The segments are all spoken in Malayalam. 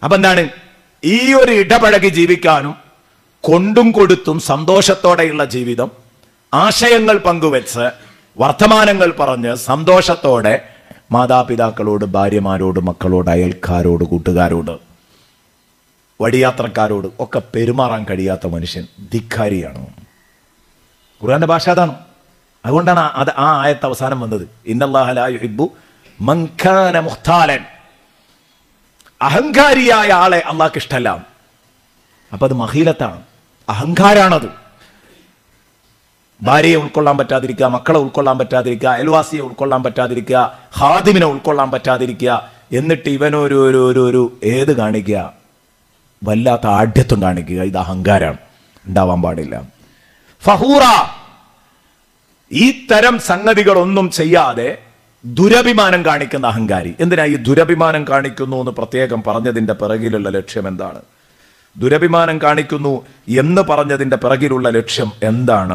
അപ്പൊ എന്താണ് ഈ ഒരു ഇടപഴകി ജീവിക്കാനും കൊണ്ടും കൊടുത്തും സന്തോഷത്തോടെയുള്ള ജീവിതം ആശയങ്ങൾ പങ്കുവെച്ച് വർത്തമാനങ്ങൾ പറഞ്ഞ് സന്തോഷത്തോടെ മാതാപിതാക്കളോട് ഭാര്യമാരോട് മക്കളോട് അയൽക്കാരോട് കൂട്ടുകാരോട് വടിയാത്രക്കാരോട് ഒക്കെ പെരുമാറാൻ കഴിയാത്ത മനുഷ്യൻ ധിക്കാരിയാണ് ഖുർആന്റെ ഭാഷ അതാണ് അതുകൊണ്ടാണ് ആ- അത് ആ ആയത്ത് അവസാനം വന്നത് ഇന്നല്ലാഹു മങ്കാന മുഖ്താലൻ അഹങ്കാരിയായ ആളെ അള്ളാഹ്ക്ക് ഇഷ്ടമല്ല അപ്പൊ അത് മഹീലത്താണ് അഹങ്കാരാണത് ഭാര്യയെ ഉൾക്കൊള്ളാൻ പറ്റാതിരിക്കുക മക്കളെ ഉൾക്കൊള്ളാൻ പറ്റാതിരിക്കുക അയൽവാസിയെ ഉൾക്കൊള്ളാൻ പറ്റാതിരിക്കുക ഹാദിമിനെ ഉൾക്കൊള്ളാൻ പറ്റാതിരിക്കുക എന്നിട്ട് ഇവനൊരു ഒരു ഒരു ഒരു ഏത് കാണിക്കുക വല്ലാത്ത ആഢ്യത്വം കാണിക്കുക ഇത് അഹങ്കാരാണ് ഉണ്ടാവാൻ പാടില്ല ഫഹൂറ ഈ തരം സംഗതികളൊന്നും ചെയ്യാതെ ദുരഭിമാനം കാണിക്കുന്ന അഹങ്കാരി എന്തിനാ ഈ ദുരഭിമാനം കാണിക്കുന്നു എന്ന് പ്രത്യേകം പറഞ്ഞതിന്റെ പിറകിലുള്ള ലക്ഷ്യം എന്താണ് ദുരഭിമാനം കാണിക്കുന്നു എന്ന് പറഞ്ഞതിന്റെ പിറകിലുള്ള ലക്ഷ്യം എന്താണ്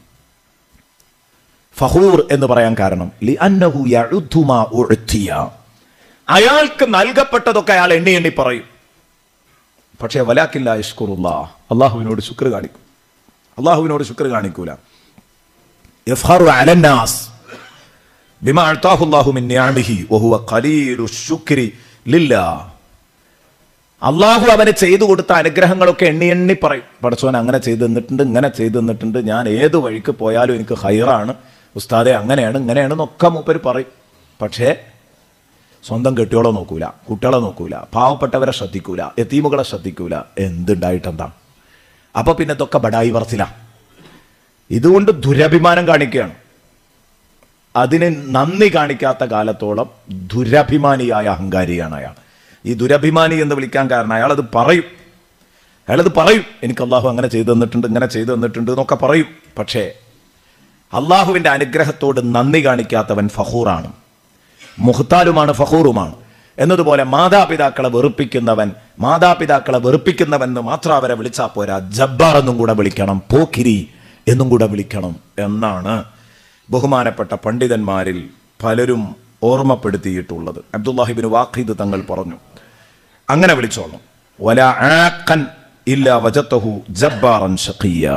ഫഹൂർ എന്ന് പറയാൻ കാരണം ലി അന്നഹു യഉദ്ദു മാ ഉഅ്തിയ. അയാൾക്ക് നൽകപ്പെട്ടതൊക്കെ അയാൾ എണ്ണി എണ്ണി പറയും പക്ഷേ വലാക്കില്ല ഇഷ്കുറുള്ള അള്ളാഹുവിനോട് ശുക്ർ കാണിക്കും അള്ളാഹുവിനോട് ശുക്ർ കാണിക്കൂല യഫ്ഹറു അലന്നാസ് ബിമാ അഅ്താഹു അല്ലാഹു മിൻ നിഅമിഹി വഹുവ ഖലീലു ശുക്രി ലില്ലാ അള്ളാഹു അവന് ചെയ്തു കൊടുത്ത അനുഗ്രഹങ്ങളൊക്കെ എണ്ണി എണ്ണി പറയും പടച്ചോൻ അങ്ങനെ ചെയ്തു തന്നിട്ടുണ്ട് ഇങ്ങനെ ചെയ്തു തന്നിട്ടുണ്ട് ഞാൻ ഏത് വഴിക്ക് പോയാലും എനിക്ക് ഹൈറാണ് ഉസ്താദെ അങ്ങനെയാണ് ഇങ്ങനെയാണ് എന്നൊക്കെ മൂപ്പര് പറയും പക്ഷേ സ്വന്തം കെട്ടിയോളെ നോക്കൂല കുട്ടികളെ നോക്കൂല പാവപ്പെട്ടവരെ ശ്രദ്ധിക്കൂല എത്തീമുകളെ ശ്രദ്ധിക്കൂല എന്തുണ്ടായിട്ടെന്താ അപ്പൊ പിന്നെ ഇതൊക്കെ ബടായി പറച്ചില ഇതുകൊണ്ട് ദുരഭിമാനം കാണിക്കുകയാണ് അതിന് നന്ദി കാണിക്കാത്ത കാലത്തോളം ദുരഭിമാനിയായ അഹങ്കാരിയാണ് അയാൾ ഈ ദുരഭിമാനി എന്ന് വിളിക്കാൻ കാരണം അയാൾ അത് പറയും അയാളത് പറയും എനിക്ക് അള്ളാഹു അങ്ങനെ ചെയ്തു തന്നിട്ടുണ്ട് ഇങ്ങനെ ചെയ്തു തന്നിട്ടുണ്ട് എന്നൊക്കെ പറയും പക്ഷേ അള്ളാഹുവിന്റെ അനുഗ്രഹത്തോട് നന്ദി കാണിക്കാത്തവൻ ഫഹൂറാണ് മുഹ്താലുമാണ് ഫഹൂറുമാണ് എന്നതുപോലെ മാതാപിതാക്കളെ വെറുപ്പിക്കുന്നവൻ മാതാപിതാക്കളെ വെറുപ്പിക്കുന്നവൻ എന്ന് മാത്രം അവരെ വിളിച്ചാൽ പോരാ ജബ്ബാർ എന്നും കൂടെ വിളിക്കണം പോക്കിരി എന്നും കൂടെ വിളിക്കണം എന്നാണ് ബഹുമാനപ്പെട്ട പണ്ഡിതന്മാരിൽ പലരും ഓർമ്മപ്പെടുത്തിയിട്ടുള്ളത് അബ്ദുല്ലാഹിബിന് വാഖീദ് തങ്ങൾ പറഞ്ഞു അങ്ങനെ വിളിച്ചോളണം വല ആഖൻ ഇല്ല വജത്തഹു ജബ്ബാറൻ ഷഖിയ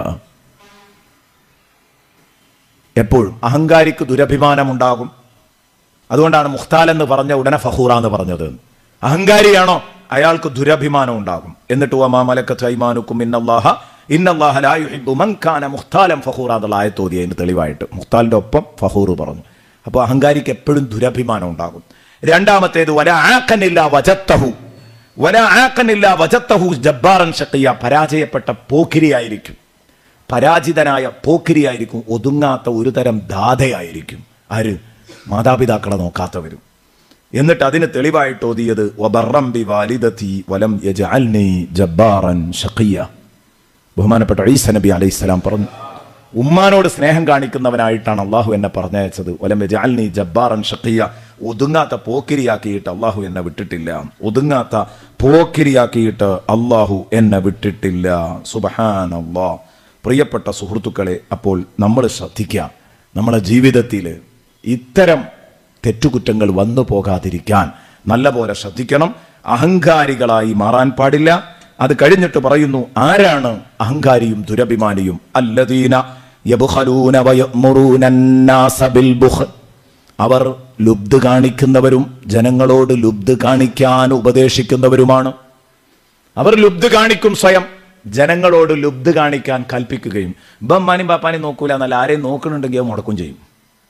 എപ്പോഴും അഹങ്കാരിക്ക് ദുരഭിമാനമുണ്ടാകും അതുകൊണ്ടാണ് മുഖ്താൽ എന്ന് പറഞ്ഞ ഉടനെ ഫഹൂറ എന്ന് പറഞ്ഞത് അഹങ്കാരിയാണോ അയാൾക്ക് ദുരഭിമാനം ഉണ്ടാകും എന്നിട്ട് വമാ മലക്കത്ത് ഐമാനുക്കും ഇന്നല്ലാഹ ഇന്നല്ലാഹ ലാ യുഹിബ്ബു മൻ കാന മുഖ്താലൻ ഫഹൂറ എന്നുള്ള ആയത്തോതി അതിന് തെളിവായിട്ട് മുഖ്താലിന്റെ ഒപ്പം ഫഹൂർ പറഞ്ഞു അപ്പോൾ അഹങ്കാരിക്ക് എപ്പോഴും ദുരഭിമാനം ഉണ്ടാകും രണ്ടാമത്തേത് വല ആക്കനില്ല വജത്തഹു വല ആക്കനില്ല വജത്തഹു ജബ്ബാറൻ ഷക്കിയ പരാജയപ്പെട്ട പോക്കിരിയായിരിക്കും പരാജിതനായ പോക്കിരിയായിരിക്കും ഒതുങ്ങാത്ത ഒരു തരം ദാതയായിരിക്കും ആര് മാതാപിതാക്കളെ നോക്കാത്തവരും എന്നിട്ട് അതിന് തെളിവായിട്ട് ഓതിയത് വബറംബി വാലിദതി വലം യജഅൽനി ജബ്ബാറൻ ഷഖിയ ബഹുമാനപ്പെട്ട ഈസ നബി അലൈഹി സ്വലാം പറഞ്ഞു ഉമ്മാനോട് സ്നേഹം കാണിക്കുന്നവനായിട്ടാണ് അള്ളാഹു എന്നെ പറഞ്ഞയച്ചത് വലം യജഅൽനി ജബ്ബാറൻ ഷഖിയ ഒതുങ്ങാത്ത പോക്കിരിയാക്കിയിട്ട് അള്ളാഹു എന്നെ വിട്ടിട്ടില്ല ഒതുങ്ങാത്ത പോക്കിരിയാക്കിയിട്ട് അള്ളാഹു എന്നെ വിട്ടിട്ടില്ല സുബഹാൻ പ്രിയപ്പെട്ട സുഹൃത്തുക്കളെ അപ്പോൾ നമ്മൾ ശ്രദ്ധിക്കുക നമ്മുടെ ജീവിതത്തിൽ ഇത്തരം തെറ്റുകുറ്റങ്ങൾ വന്നു പോകാതിരിക്കാൻ നല്ലപോലെ ശ്രദ്ധിക്കണം അഹങ്കാരികളായി മാറാൻ പാടില്ല അത് കഴിഞ്ഞിട്ട് പറയുന്നു ആരാണ് അഹങ്കാരിയും ദുരഭിമാനിയും അല്ലദീന യബ്ഖലൂന വയഅ്മുറൂന അന്നാസ ബിൽ ബുഖ് അവർ ലുബ്ധ് കാണിക്കുന്നവരും ജനങ്ങളോട് ലുബ്ധ് കാണിക്കാൻ ഉപദേശിക്കുന്നവരുമാണ് അവർ ലുബ്ധ് കാണിക്കും സ്വയം ജനങ്ങളോട് ലുബ്ധ് കാണിക്കാൻ കൽപ്പിക്കുകയും ബമ്മാനും പാപ്പാനും നോക്കൂല എന്നല്ല ആരെയും നോക്കണുണ്ടെങ്കിൽ അത് മുടക്കും ചെയ്യും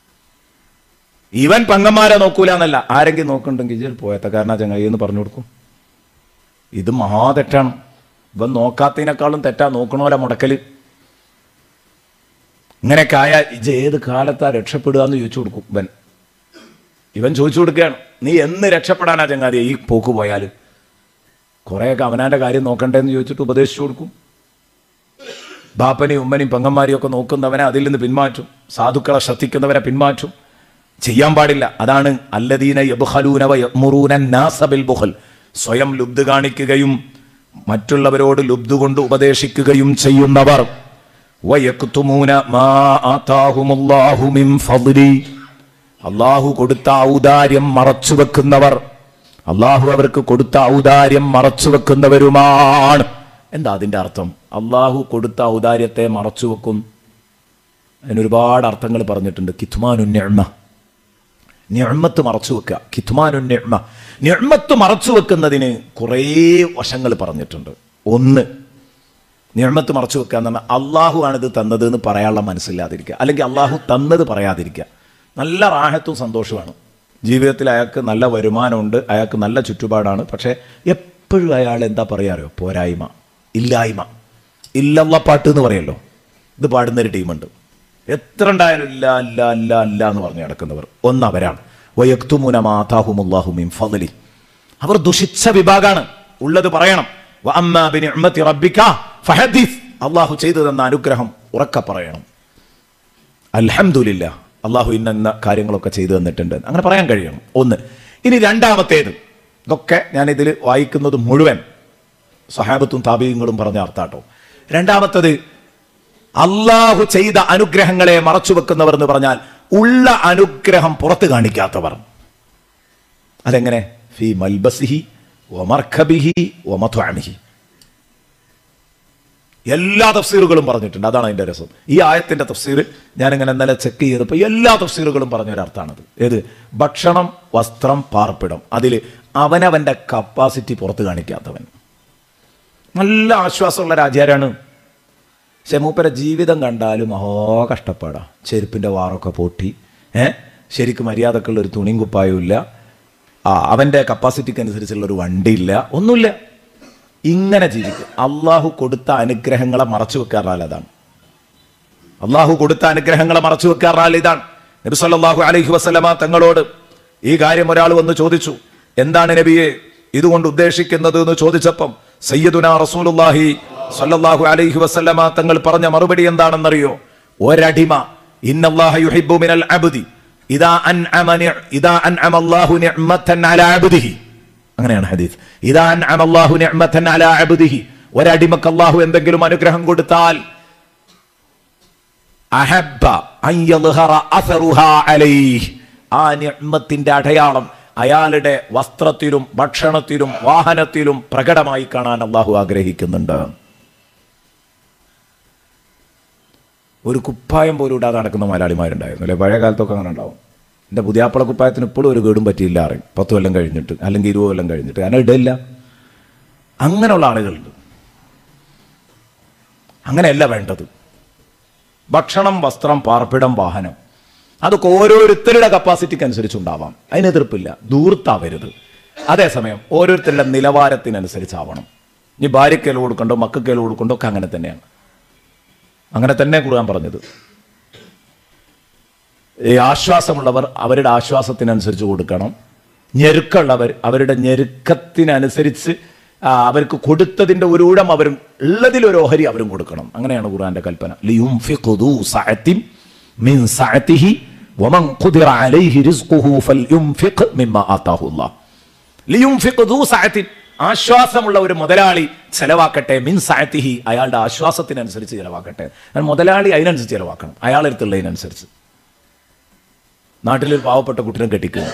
ഇവൻ പെങ്ങന്മാരെ നോക്കൂല എന്നല്ല ആരെങ്കിലും നോക്കണ്ടെങ്കിൽ ഇജ്ജ് പോയത്തക്കാരനാ ചങ്ങായി എന്ന് പറഞ്ഞു കൊടുക്കും ഇത് മഹാതെറ്റാണ് ഇവൻ നോക്കാത്തതിനേക്കാളും തെറ്റാ നോക്കണോല മുടക്കല് ഇങ്ങനെയൊക്കെ ആയാൽ ഇജ് ഏത് കാലത്താ രക്ഷപ്പെടുക എന്ന് ചോദിച്ചു കൊടുക്കും ഇവൻ ഇവൻ ചോദിച്ചു കൊടുക്കുകയാണ് നീ എന്ന് രക്ഷപ്പെടാനാ ചങ്ങാതി ഈ പോക്ക് പോയാൽ കുറേയൊക്കെ അവനാന്റെ കാര്യം നോക്കണ്ടേന്ന് ചോദിച്ചിട്ട് ഉപദേശിച്ചു കൊടുക്കും ബാപ്പനെയും ഉമ്മനെയും പെങ്ങന്മാരെയും ഒക്കെ നോക്കുന്നവനെ അതിൽ നിന്ന് പിന്മാറ്റും സാധുക്കളെ ശ്രദ്ധിക്കുന്നവരെ പിന്മാറ്റും ചെയ്യാൻ പാടില്ല അതാണ് അല്ലദീന യബ്ഖലൂന വയഅ്മുറൂന അന്നാസ ബിൽ ബുഖൽ സ്വയം ലുബ്ധ് കാണിക്കുകയും മറ്റുള്ളവരോട് ലുബ്ധ് കൊണ്ട് ഉപദേശിക്കുകയും ചെയ്യുന്നവർ വയക്തുമൂന മാ ആതാഹുമുല്ലാഹു മിൻ ഫദ്ലി അള്ളാഹു കൊടുത്ത ഔദാര്യം മറച്ചു വെക്കുന്നവർ അള്ളാഹു അവർക്ക് കൊടുത്ത ഔദാര്യം മറച്ചു വെക്കുന്നവരുമാണ് എന്താ അതിന്റെ അർത്ഥം അള്ളാഹു കൊടുത്ത ഔദാര്യത്തെ മറച്ചു വെക്കും അതിന് ഒരുപാട് അർത്ഥങ്ങൾ പറഞ്ഞിട്ടുണ്ട് കിത്മാനു ഞെമ്മ ഞെമ്മത്ത് മറച്ചു വെക്കുക കിത്മാനു ഞെമ്മ ഞെമ്മത്ത് മറച്ചു വെക്കുന്നതിന് കുറേ വശങ്ങൾ പറഞ്ഞിട്ടുണ്ട് ഒന്ന് നിയമത്ത് മറച്ചു വെക്കുക എന്ന് പറഞ്ഞാൽ അള്ളാഹു ആണ് ഇത് തന്നത് എന്ന് പറയാനുള്ള മനസ്സില്ലാതിരിക്കുക അല്ലെങ്കിൽ അള്ളാഹു തന്നത് പറയാതിരിക്കുക നല്ല റാഹത്തും സന്തോഷമാണ് ജീവിതത്തിൽ അയാൾക്ക് നല്ല വരുമാനമുണ്ട് അയാൾക്ക് നല്ല ചുറ്റുപാടാണ് പക്ഷേ എപ്പോഴും അയാൾ എന്താ പറയാറോ പോരായ്മ ഇല്ലായ്മ ഇല്ലല്ല പാട്ട് എന്ന് പറയല്ലോ ഇത് പാടുന്നൊരു ടീമുണ്ട് എത്ര ഉണ്ടായാലും ഇല്ല ഇല്ല ഇല്ല ഇല്ല എന്ന് പറഞ്ഞ് നടക്കുന്നവർ ഒന്ന് അവരാണ് വയക്തുമുന മാതാഹുമുല്ലാഹു മിൻ ഫضലി അവർ ദുഷിച്ച വിഭാഗമാണ് ഉള്ളത് പറയണം വഅമ്മാ ബിനിഅ്മതി റബ്ബിക ഫഹദ്ദിസ് അള്ളാഹു ചെയ്തു തന്ന അനുഗ്രഹം ഉറക്കെ പറയണം അൽഹംദുലില്ല അള്ളാഹു ഇന്ന ഇന്ന കാര്യങ്ങളൊക്കെ ചെയ്തു തന്നിട്ടുണ്ട് അങ്ങനെ പറയാൻ കഴിയണം ഒന്ന് ഇനി രണ്ടാമത്തേത് ഇതൊക്കെ ഞാൻ ഇതിൽ വായിക്കുന്നത് മുഴുവൻ സഹാബത്തും താപീയങ്ങളും പറഞ്ഞ അർത്ഥാട്ടോ രണ്ടാമത്തത് അള്ളാഹു ചെയ്ത അനുഗ്രഹങ്ങളെ മറച്ചു വെക്കുന്നവർ എന്ന് പറഞ്ഞാൽ ഉള്ള അനുഗ്രഹം പുറത്ത് കാണിക്കാത്തവർ അതെങ്ങനെ ഫി മൽബസിഹി ഒമർഖബിഹി ഒമത്വാമിഹി എല്ലാ തഫ്സീറുകളും പറഞ്ഞിട്ടുണ്ട് അതാണ് അതിന്റെ രസം ഈ ആയത്തിന്റെ തഫ്സീർ ഞാനിങ്ങനെ ഇന്നലെ ചെക്ക് ചെയ്തപ്പോൾ എല്ലാ തഫ്സീറുകളും പറഞ്ഞ ഒരർത്ഥാണത് ഏത് ഭക്ഷണം വസ്ത്രം പാർപ്പിടം അതിൽ അവനവന്റെ കപ്പാസിറ്റി പുറത്ത് കാണിക്കാത്തവൻ നല്ല ആശ്വാസമുള്ള രാജ്യാരാണ് പക്ഷെ മൂപ്പരെ ജീവിതം കണ്ടാലും മഹോ കഷ്ടപ്പാടാ ചെരുപ്പിന്റെ വാറൊക്കെ പൊട്ടി ഏ ശരിക്കും മര്യാദക്കുള്ള ഒരു തുണിയും കുപ്പായവും ഇല്ല ആ അവന്റെ കപ്പാസിറ്റിക്ക് അനുസരിച്ചുള്ള ഒരു വണ്ടിയില്ല ഒന്നുമില്ല ഇങ്ങനെ ജീവിക്കും അള്ളാഹു കൊടുത്ത അനുഗ്രഹങ്ങളെ മറച്ചു വെക്കാറാൽ അതാണ് അള്ളാഹു കൊടുത്ത അനുഗ്രഹങ്ങളെ മറച്ചു വെക്കാറാൽ ഇതാണ് നബി സല്ലല്ലാഹു അലൈഹി വസല്ലമ തങ്ങളോട് ഈ കാര്യം ഒരാൾ വന്ന് ചോദിച്ചു എന്താണ് നബിയെ ഇതുകൊണ്ട് ഉദ്ദേശിക്കുന്നത് എന്ന് ചോദിച്ചപ്പം സയ്യിദുന റസൂലുള്ളാഹി സല്ലല്ലാഹു അലൈഹി വസല്ലമ തങ്ങൾ പറഞ്ഞ മറുപടി എന്താണെന്നറിയോ ഒരടിമ ഇന്നല്ലാഹ യുഹിബ്ബു മിനൽ അബ്ദി ഇദാ അൻഅമ നിഅ- ഇദാ അൻഅമ അല്ലാഹു നിഅമതൻ അലാ അബ്ദിഹി അങ്ങനെയാണ് ഹദീസ് ഇദാ അൻഅമ അല്ലാഹു നിഅമതൻ അലാ അബ്ദിഹി ഒരടിമക്ക് അല്ലാഹു എന്തെങ്കിലും അനുഗ്രഹം കൊടുത്താൽ അഹബ്ബ അൻ യദ്ഹറ അസറുഹാ അലൈഹി ആ നിഅമത്തിന്റെ അടയാളം അയാളുടെ വസ്ത്രത്തിലും ഭക്ഷണത്തിലും വാഹനത്തിലും പ്രകടമായി കാണാൻ അള്ളാഹു ആഗ്രഹിക്കുന്നുണ്ട് ഒരു കുപ്പായം പോലും ഇടാതെ നടക്കുന്ന മലയാളിമാരുണ്ടായിരുന്നു അല്ലെ പഴയ കാലത്തൊക്കെ അങ്ങനെ ഉണ്ടാവും എൻ്റെ പുതിയാപ്പള കുപ്പായത്തിന് ഇപ്പോഴും ഒരു കേടും പറ്റിയില്ല അറിയും പത്ത് കൊല്ലം കഴിഞ്ഞിട്ട് അല്ലെങ്കിൽ ഇരുപത് കൊല്ലം കഴിഞ്ഞിട്ട് കാരണം ഇടില്ല അങ്ങനെയുള്ള ആളുകളുണ്ട് അങ്ങനെയല്ല വേണ്ടത് ഭക്ഷണം വസ്ത്രം പാർപ്പിടം വാഹനം അതൊക്കെ ഓരോരുത്തരുടെ കപ്പാസിറ്റിക്ക് അനുസരിച്ചുണ്ടാവാം അതിന് എതിർപ്പില്ല ദൂർത്താവരുത് അതേസമയം ഓരോരുത്തരുടെ നിലവാരത്തിനനുസരിച്ചാവണം ഇനി ഭാര്യയ്ക്കേൽ കൊടുക്കണ്ടോ മക്കൾക്കേൽ കൊടുക്കണ്ടോ ഒക്കെ അങ്ങനെ തന്നെയാണ് അങ്ങനെ തന്നെ ഖുർആൻ പറഞ്ഞത് ഈ ആശ്വാസമുള്ളവർ അവരുടെ ആശ്വാസത്തിനനുസരിച്ച് കൊടുക്കണം ഞെരുക്കമുള്ളവർ അവരുടെ ഞെരുക്കത്തിനനുസരിച്ച് ആ, അവർക്ക് കൊടുത്തതിന്റെ ഒരു ഊഴം അവരും ഉള്ളതിൽ ഒരു ഓഹരി അവരും കൊടുക്കണം അങ്ങനെയാണ് ഖുർആന്റെ കൽപ്പന ലിയുംഫിഖു ദൂ സഅത്തിൻ മിൻ സഅതിഹി വമൻ ഖുദിറ അലൈഹി റിസ്ഖുഹു ഫൽയുംഫിഖ് മിമ്മ ആതാഹു അല്ലാഹ് ലിയുംഫിഖ് ദൂ സഅത്തിൻ ആശ്വാസമുള്ള ഒരു മുതലാളി ചെലവാക്കട്ടെ മിൻ സഅതിഹി അയാളുടെ ആശ്വാസത്തിനനുസരിച്ച് ചെലവാക്കട്ടെ കാരണം മുതലാളി അതിനനുസരിച്ച് ചെലവാക്കണം അയാളെടുത്തുള്ളതിനനുസരിച്ച് നാട്ടിലൊരു പാവപ്പെട്ട കുട്ടിനെ കെട്ടിക്കുന്നു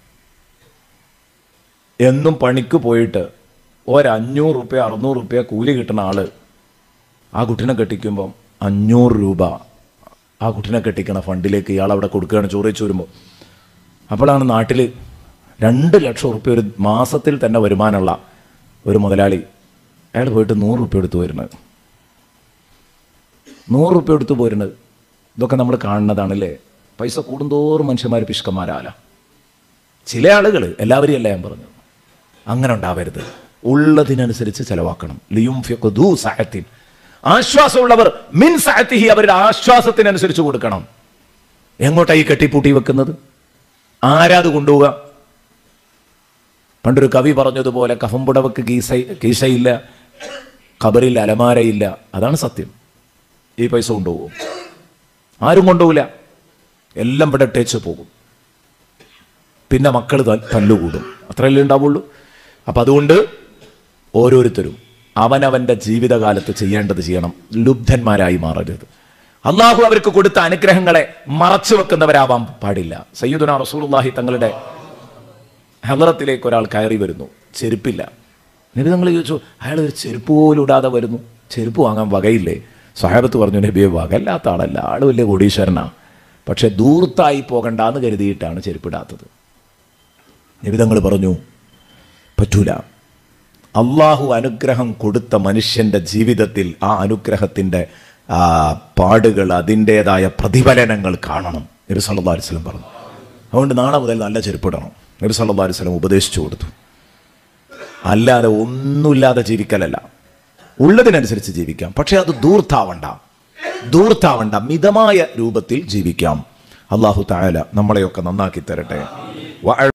എന്നും പണിക്ക് പോയിട്ട് ഒരഞ്ഞൂറ് റുപ്യ അറുന്നൂറ് റുപ്യ കൂലി കിട്ടുന്ന ആള് ആ കുട്ടിനെ കെട്ടിക്കുമ്പം അഞ്ഞൂറ് രൂപ ആ കുട്ടിനെ കെട്ടിക്കണ ഫണ്ടിലേക്ക് ഇയാൾ അവിടെ കൊടുക്കുകയാണ് ചോറിച്ച് വരുമ്പോൾ അപ്പോഴാണ് നാട്ടിൽ രണ്ട് ലക്ഷം റുപ്യ ഒരു മാസത്തിൽ തന്നെ വരുമാനമുള്ള ഒരു മുതലാളി അയാൾ പോയിട്ട് നൂറ് റുപ്യ എടുത്ത് വരുന്നത് നൂറ് റുപ്യ എടുത്ത് പോരുന്നത് ഇതൊക്കെ നമ്മൾ കാണുന്നതാണല്ലേ പൈസ കൂടുന്തോറും മനുഷ്യന്മാർ പിഷ്കന്മാരാല ചില ആളുകൾ എല്ലാവരെയും അല്ല ഞാൻ പറഞ്ഞത് അങ്ങനെ ഉണ്ടാവരുത് ഉള്ളതിനനുസരിച്ച് ചെലവാക്കണം ലിയും ഫിഖ്ദൂ സഅത്തിൻ ആശ്വാസമുള്ളവർ മിൻ സഅത്തിഹി അവരുടെ ആശ്വാസത്തിനനുസരിച്ച് കൊടുക്കണം എങ്ങോട്ടാ ഈ കെട്ടിപ്പൂട്ടി വെക്കുന്നത് ആരാത് കൊണ്ടുപോവുക പണ്ടൊരു കവി പറഞ്ഞതുപോലെ കഫംപുടവക്ക് കീസ കീശയില്ല ഖബറിൽ അലമാരയില്ല അതാണ് സത്യം ഈ പൈസ കൊണ്ടുപോകും ആരും കൊണ്ടുപോകില്ല എല്ലാം ഇവിടെ ടേച്ച് പോകും പിന്നെ മക്കൾ തല്ലുകൂടും അത്രയല്ലേ ഉണ്ടാവുള്ളൂ അപ്പം അതുകൊണ്ട് ഓരോരുത്തരും അവനവന്റെ ജീവിതകാലത്ത് ചെയ്യേണ്ടത് ചെയ്യണം ലുബ്ധന്മാരായി മാറരുത് അള്ളാഹു അവർക്ക് കൊടുത്ത അനുഗ്രഹങ്ങളെ മറച്ചു വെക്കുന്നവരാവാൻ പാടില്ല സയ്യിദുന റസൂലുള്ളാഹി തങ്ങളുടെ ഹലറത്തിലേക്ക് ഒരാൾ കയറി വരുന്നു ചെരുപ്പില്ല നബി തങ്ങൾ ചോദിച്ചു അയാൾ ഒരു ചെരുപ്പ് പോലും ഇടാതെ വരുന്നു ചെരുപ്പ് വാങ്ങാൻ വകയില്ലേ സഹാബത്ത് പറഞ്ഞു നബിയെ വകയില്ലാത്ത ആളല്ല ആൾ വലിയ കോടീശ്വരനാ പക്ഷെ ദൂർത്തായി പോകണ്ടെന്ന് കരുതിയിട്ടാണ് ചെരുപ്പിടാത്തത് നിബിതങ്ങൾ പറഞ്ഞു പറ്റൂല അള്ളാഹു അനുഗ്രഹം കൊടുത്ത മനുഷ്യൻ്റെ ജീവിതത്തിൽ ആ അനുഗ്രഹത്തിൻ്റെ ആ, പാടുകൾ അതിൻ്റേതായ പ്രതിഫലനങ്ങൾ കാണണം നബി സല്ലല്ലാഹു അലൈഹി വസല്ലം പറഞ്ഞു അതുകൊണ്ട് നാളെ മുതൽ നല്ല ചെരുപ്പിടണം നബി സല്ലല്ലാഹു അലൈഹി വസല്ലം ഉപദേശിച്ചു കൊടുത്തു അല്ലാതെ ഒന്നുമില്ലാതെ ജീവിക്കലല്ല ഉള്ളതിനനുസരിച്ച് ജീവിക്കാം പക്ഷെ അത് ദൂർത്താവണ്ട ദൂർത്താവണ്ട മിതമായ രൂപത്തിൽ ജീവിക്കാം അള്ളാഹു തായാല നമ്മളെയൊക്കെ നന്നാക്കി തരട്ടെ വഅ